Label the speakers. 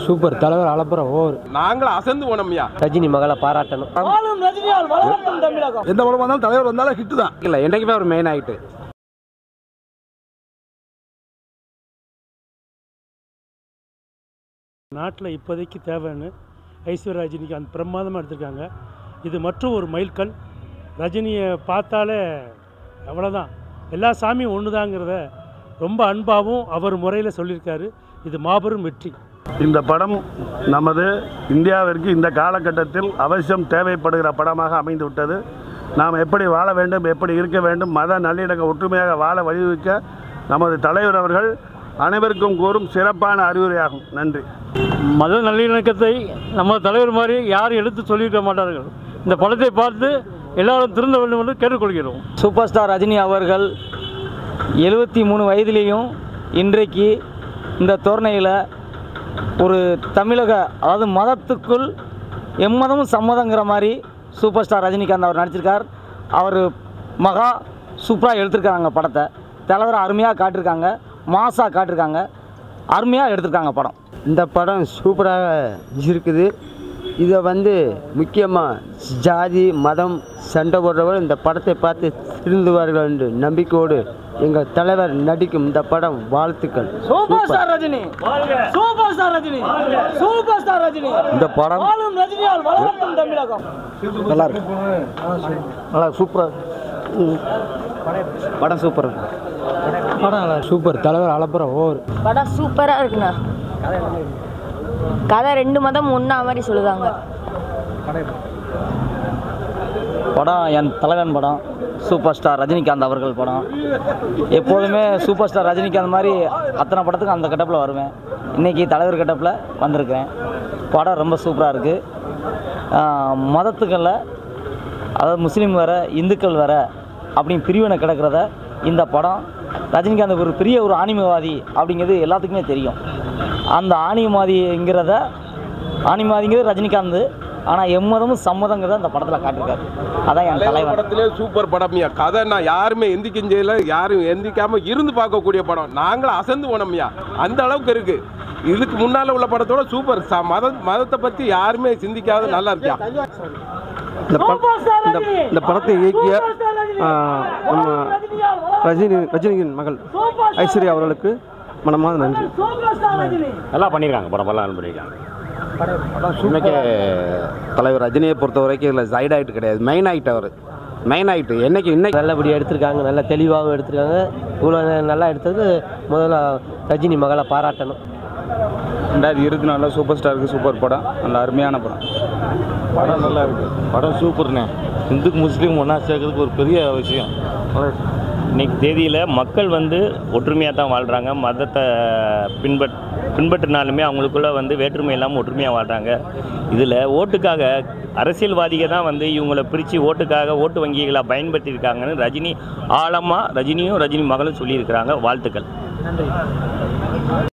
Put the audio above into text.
Speaker 1: super தலைவர் அலப்புறம் over
Speaker 2: நாங்களும் அசந்து போனோம்யா
Speaker 1: ரஜினி மகளை பாராட்டணும்
Speaker 3: எந்த படம் வந்தாலும் தலைவர் வந்தாலும் ஹிட் தான்
Speaker 1: இல்லை என்றைக்குமே ஒரு மெயின் ஆகிட்டு
Speaker 4: நாட்டில் இப்போதைக்கு தேவைன்னு ஐஸ்வர்யா ரஜினிக்கு அந்த பிரமாதமாக எடுத்திருக்காங்க இது மற்றும் ஒரு மைல்கல் ரஜினியை பார்த்தாலே அவ்வளோதான் எல்லா சாமியும் ஒன்று தாங்கிறத ரொம்ப அன்பாகவும் அவர் முறையில் சொல்லியிருக்காரு இது மாபெரும் வெற்றி
Speaker 3: இந்த படம் நமது இந்தியாவிற்கு இந்த காலகட்டத்தில் அவசியம் தேவைப்படுகிற படமாக அமைந்து விட்டது நாம் எப்படி வாழ வேண்டும் எப்படி இருக்க வேண்டும் மத நல்லிணக்க ஒற்றுமையாக வாழ வழிவகுக்க நமது தலைவர் அவர்கள் அனைவருக்கும் கூறும் சிறப்பான அறிவுரையாகும் நன்றி
Speaker 4: மத நல்லிணக்கத்தை நம்ம தலைவர் மாதிரி யாரும் எடுத்து சொல்லியிருக்க மாட்டார்கள் இந்த படத்தை பார்த்து எல்லாரும் திருந்த வேண்டும் என்று கேட்டுக்கொள்கிறோம்
Speaker 5: சூப்பர் ஸ்டார் ரஜினி அவர்கள் எழுபத்தி மூணு வயதிலேயும் இன்றைக்கு இந்த தோரணையில் ஒரு தமிழக அதாவது மதத்துக்குள் எம்மதமும் சம்மதங்கிற மாதிரி சூப்பர் ஸ்டார் ரஜினிகாந்த் அவர் நடிச்சிருக்கார் அவர் மகா சூப்பராக எடுத்திருக்காங்க படத்தை தலைவரை அருமையாக காட்டியிருக்காங்க மாசாக காட்டியிருக்காங்க அருமையாக எடுத்திருக்காங்க படம்
Speaker 1: இந்த படம் சூப்பராக இருக்குது இதை வந்து முக்கியமாக ஜாதி மதம் சண்டை போடுறவர் இந்த படத்தை பார்த்து திருந்துவார்கள் என்று நம்பிக்கையோடு எங்கள் தலைவர் நடிக்கும் இந்த படம் வாழ்த்துக்கள்
Speaker 5: super star Rajini super star Rajini super star Rajini
Speaker 1: இந்த படம்
Speaker 5: வாழும் ரஜினியால் வளரட்டும் தமிழகம்
Speaker 1: நல்லா இருக்கு நல்லா சூப்பராக படம் சூப்பர் படம் நல்லா சூப்பர் தலைவர் அலப்புறம் ஓவர்
Speaker 6: படம் சூப்பராக இருக்குண்ணா கதை ரெண்டு மதம் ஒன்றா மாதிரி சொல்லுதாங்க
Speaker 5: படம் என் தலைவன் படம் சூப்பர் ஸ்டார் ரஜினிகாந்த் அவர்கள் படம் எப்போதுமே சூப்பர் ஸ்டார் ரஜினிகாந்த் மாதிரி அத்தனை படத்துக்கும் அந்த கட்டப்பில் வருவேன் இன்றைக்கி தலைவர் கட்டப்பில் வந்திருக்கிறேன் படம் ரொம்ப சூப்பராக இருக்குது மதத்துக்களில் அதாவது முஸ்லீம் வேறு இந்துக்கள் வேறு அப்படின்னு பிரிவினை கிடக்கிறத இந்த படம் ரஜினிகாந்த் ஒரு பெரிய ஒரு ஆணிமவாதி அப்படிங்கிறது எல்லாத்துக்குமே தெரியும் அந்த ஆணிமவாதிங்கிறத ஆணிமவாதிங்கிறது ரஜினிகாந்த் ஆனால் எம்மதமும் சம்மதங்கிறத அந்த படத்தில் காட்டியிருக்காரு அதான் என் தலைவன்
Speaker 2: படத்திலே சூப்பர் படம்யா கதை நான் யாருமே எந்திக்கும் செய்யல யாரும் எந்திக்காம இருந்து பார்க்கக்கூடிய படம் நாங்களும் அசந்து போனோம்யா அந்த அளவுக்கு இருக்கு இதுக்கு முன்னால உள்ள படத்தோட சூப்பர் ச- மத மதத்தை பத்தி யாருமே சிந்திக்காத நல்லா இருக்கியா
Speaker 1: இந்த இந்த இந்த படத்தை இயக்கிய ஆ, நம்ம ரஜினி ரஜினியின் மகள் ஐஸ்வர்யா அவர்களுக்கு மனமார்ந்த நன்றி
Speaker 7: நல்லா பண்ணியிருக்காங்க படம் நல்லா பண்ணியிருக்காங்க இன்னைக்கு தலைவர் ரஜினியை பொறுத்த வரைக்கும் இதில் சைடு ஆகிட்டு கிடையாது மெயின் ஆகிட்டு அவர் மெயின் ஆகிட்டு என்னைக்கு இன்னைக்கு
Speaker 1: நல்லபடியாக எடுத்திருக்காங்க நல்ல தெளிவாகவும் எடுத்திருக்காங்க இவ்வளோ நல்லா எடுத்தது முதல்ல ரஜினி மகளை பாராட்டணும்
Speaker 8: ரெண்டாயிரத்தி இருபத்தி நாலில் சூப்பர் ஸ்டாருக்கு சூப்பர் படம் நல்ல அருமையான படம்
Speaker 7: படம் நல்லா இருக்கு படம் சூப்பர்ண்ணே இந்துக்கு முஸ்லீம் ஒன்றா சேர்க்கறதுக்கு ஒரு பெரிய விஷயம்
Speaker 9: இன்னைக்கு தேதியில் மக்கள் வந்து ஒற்றுமையாக தான் வாழ்கிறாங்க மதத்தை பின்பற் பின்பற்றினாலுமே அவங்களுக்குள்ள வந்து வேற்றுமை இல்லாமல் ஒற்றுமையாக வாழ்கிறாங்க இதில் ஓட்டுக்காக அரசியல்வாதிகள் தான் வந்து இவங்களை பிரித்து ஓட்டுக்காக ஓட்டு வங்கிகளாக பயன்படுத்தியிருக்காங்கன்னு ரஜினி ஆழமாக ரஜினியும் ரஜினி மகளும் சொல்லியிருக்கிறாங்க வாழ்த்துக்கள்